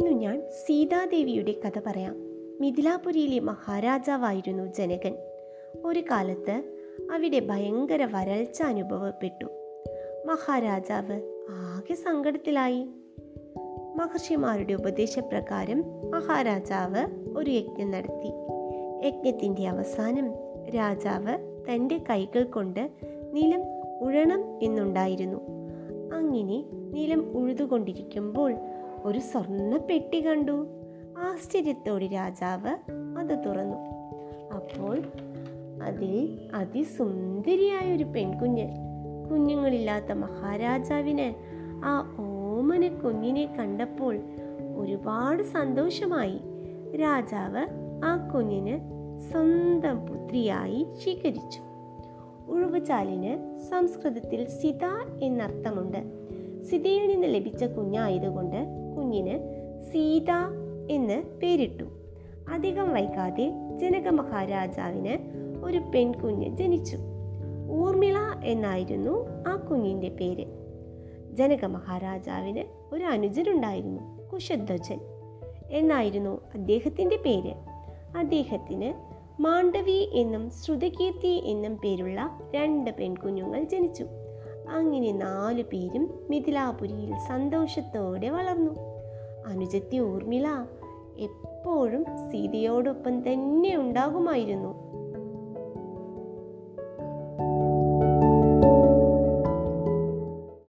ഇന്നു ഞാൻ സീതാദേവിയുടെ കഥ പറയാം മിഥിലാപുരിയിലെ മഹാരാജാവായിരുന്നു ജനകൻ ഒരു കാലത്ത് അവിടെ ഭയങ്കര വരൾച്ച അനുഭവപ്പെട്ടു മഹാരാജാവ് ആകെ സങ്കടത്തിലായി മഹർഷിമാരുടെ ഉപദേശപ്രകാരം മഹാരാജാവ് ഒരു യജ്ഞം നടത്തി യജ്ഞത്തിൻ്റെ അവസാനം രാജാവ് തൻ്റെ കൈകൾ കൊണ്ട് നിലം ഉഴണം എന്നുണ്ടായിരുന്നു അങ്ങനെ നിലം ഉഴുതുകൊണ്ടിരിക്കുമ്പോൾ ഒരു സ്വർണ്ണ പെട്ടി കണ്ടു ആശ്ചര്യത്തോടെ രാജാവ് അത് തുറന്നു അപ്പോൾ അതിൽ അതിസുന്ദരിയായ ഒരു പെൺകുഞ്ഞ് കുഞ്ഞുങ്ങളില്ലാത്ത മഹാരാജാവിന് ആ ഓമന കുഞ്ഞിനെ കണ്ടപ്പോൾ ഒരുപാട് സന്തോഷമായി രാജാവ് ആ കുഞ്ഞിന് സ്വന്തം പുത്രിയായി സ്വീകരിച്ചു ഉഴുവുചാലിന് സംസ്കൃതത്തിൽ സിത എന്നർത്ഥമുണ്ട് സിതയിൽ നിന്ന് ലഭിച്ച കുഞ്ഞായതുകൊണ്ട് കുഞ്ഞിന് സീത എന്ന് പേരിട്ടു അധികം വൈകാതെ ജനക മഹാരാജാവിന് ഒരു പെൺകുഞ്ഞ് ജനിച്ചു ഊർമിള എന്നായിരുന്നു ആ കുഞ്ഞിൻ്റെ പേര് ജനക മഹാരാജാവിന് ഒരു അനുജനുണ്ടായിരുന്നു കുശധ്വജൻ എന്നായിരുന്നു അദ്ദേഹത്തിൻ്റെ പേര് അദ്ദേഹത്തിന് മാണ്ഡവി എന്നും ശ്രുതകീർത്തി എന്നും പേരുള്ള രണ്ട് പെൺകുഞ്ഞുങ്ങൾ ജനിച്ചു അങ്ങനെ നാലു പേരും മിഥിലാപുരിയിൽ സന്തോഷത്തോടെ വളർന്നു അനുജത്തി ഊർമിള എപ്പോഴും സീതയോടൊപ്പം തന്നെ ഉണ്ടാകുമായിരുന്നു